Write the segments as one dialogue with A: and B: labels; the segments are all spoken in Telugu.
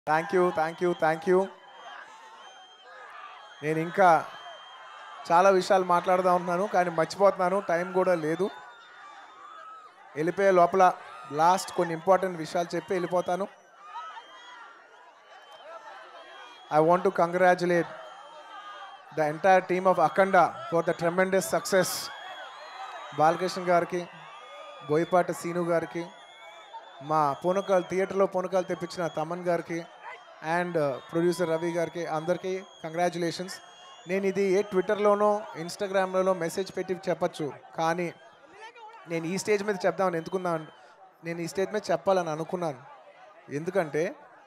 A: thank you thank you thank you నేను ఇంకా చాలా విషయాలు మాట్లాడుతూ ఉంటున్నాను కానీ మర్చిపోతున్నాను టైం కూడా లేదు వెళ్ళిపోయే లోపల లాస్ట్ కొన్ని ఇంపార్టెంట్ విషయాలు చెప్పి వెళ్ళిపోతాను I want to congratulate the entire team of Akhanda for the tremendous success Balakrishna గారికి బోయపాటి సీను గారికి మా పూనకాలు థియేటర్లో పూనకాలు తెప్పించిన తమన్ గారికి అండ్ ప్రొడ్యూసర్ రవి గారికి అందరికీ కంగ్రాచులేషన్స్ నేను ఇది ఏ ట్విట్టర్లోనో ఇన్స్టాగ్రామ్లోనో మెసేజ్ పెట్టి చెప్పచ్చు కానీ నేను ఈ స్టేజ్ మీద చెప్దామని ఎందుకున్నాను నేను ఈ స్టేజ్ మీద చెప్పాలని అనుకున్నాను ఎందుకంటే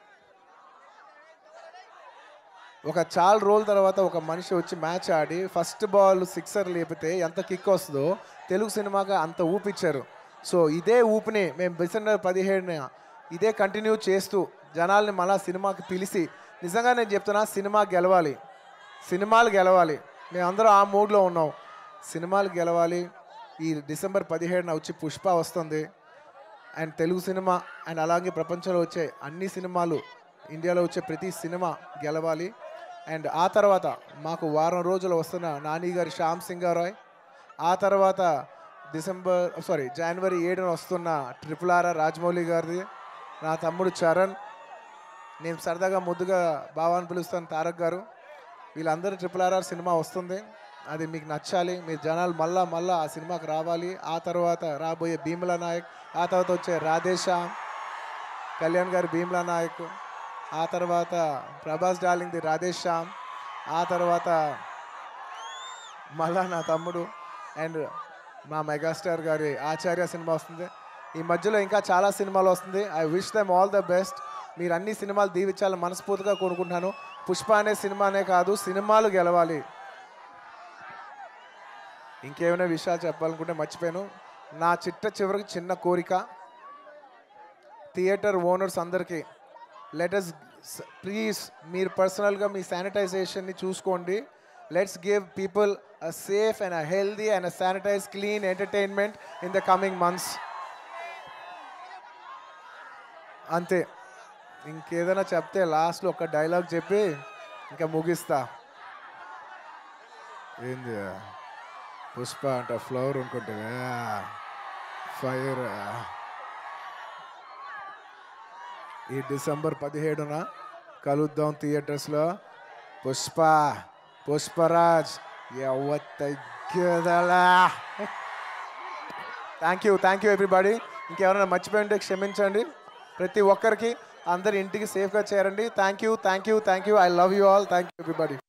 A: ఒక చాలా రోజుల తర్వాత ఒక మనిషి వచ్చి మ్యాచ్ ఆడి ఫస్ట్ బాల్ సిక్సర్ లేపితే ఎంత కిక్ వస్తుందో తెలుగు సినిమాగా అంత ఊపిచ్చారు సో ఇదే ఊపిని మేము డిసెంబర్ పదిహేడున ఇదే కంటిన్యూ చేస్తూ జనాల్ని మళ్ళా సినిమాకి పిలిచి నిజంగా నేను చెప్తున్నా సినిమా గెలవాలి సినిమాలు గెలవాలి మేమందరం ఆ మూడ్లో ఉన్నాం సినిమాలు గెలవాలి ఈ డిసెంబర్ పదిహేడున వచ్చి పుష్ప వస్తుంది అండ్ తెలుగు సినిమా అండ్ అలాగే ప్రపంచంలో వచ్చే అన్ని సినిమాలు ఇండియాలో వచ్చే ప్రతి సినిమా గెలవాలి అండ్ ఆ తర్వాత మాకు వారం రోజులు వస్తున్న నాని గారి శ్యామ్ సింగారాయ్ ఆ తర్వాత డిసెంబర్ సారీ జనవరి ఏడున వస్తున్న ట్రిపుల్ ఆర్ రాజమౌళి గారిది నా తమ్ముడు చరణ్ నేను సరదాగా ముద్దుగా బావాన్ని పిలుస్తాను తారక్ గారు వీళ్ళందరూ ట్రిపుల్ ఆర్ఆర్ సినిమా వస్తుంది అది మీకు నచ్చాలి మీరు జనాలు మళ్ళా మళ్ళా ఆ సినిమాకి రావాలి ఆ తర్వాత రాబోయే భీమలా నాయక్ ఆ తర్వాత వచ్చే రాధేశ్యామ్ కళ్యాణ్ గారి భీమ్లా నాయక్ ఆ తర్వాత ప్రభాస్ డార్లింగ్ది రాధేశ్యామ్ ఆ తర్వాత మళ్ళా నా తమ్ముడు అండ్ మా మెగాస్టార్ గారి ఆచార్య సినిమా వస్తుంది ఈ మధ్యలో ఇంకా చాలా సినిమాలు వస్తుంది I wish them all the best మీరు అన్ని సినిమాలు దీవించాలని మనస్ఫూర్తిగా కోరుకుంటున్నాను పుష్ప అనే సినిమానే కాదు సినిమాలు గెలవాలి ఇంకేమైనా విషయాలు చెప్పాలనుకుంటే మర్చిపోయాను నా చిట్ట చివరికి చిన్న కోరిక థియేటర్ ఓనర్స్ అందరికీ లెటస్ ప్లీజ్ మీరు పర్సనల్గా మీ శానిటైజేషన్ని చూసుకోండి let's give people a safe and a healthy and a sanitize clean entertainment in the coming months అంతే ఇంకేదైనా చెప్తే లాస్ట్లో ఒక డైలాగ్ చెప్పి ఇంకా ముగిస్తా ఏంది పుష్ప అంట ఫ్లవర్ అనుకుంటే ఫైర్ ఈ డిసెంబర్ పదిహేడున కలుద్దాం థియేటర్స్లో పుష్ప పుష్పరాజ్ ఎవ తగ్గదలా thank you thank you everybody ఇంకెవరైనా మర్చిపోయింటే క్షమించండి ప్రతి ఒక్కరికి అందరి ఇంటికి సేఫ్గా చేరండి thank you thank you thank you I love you all thank you everybody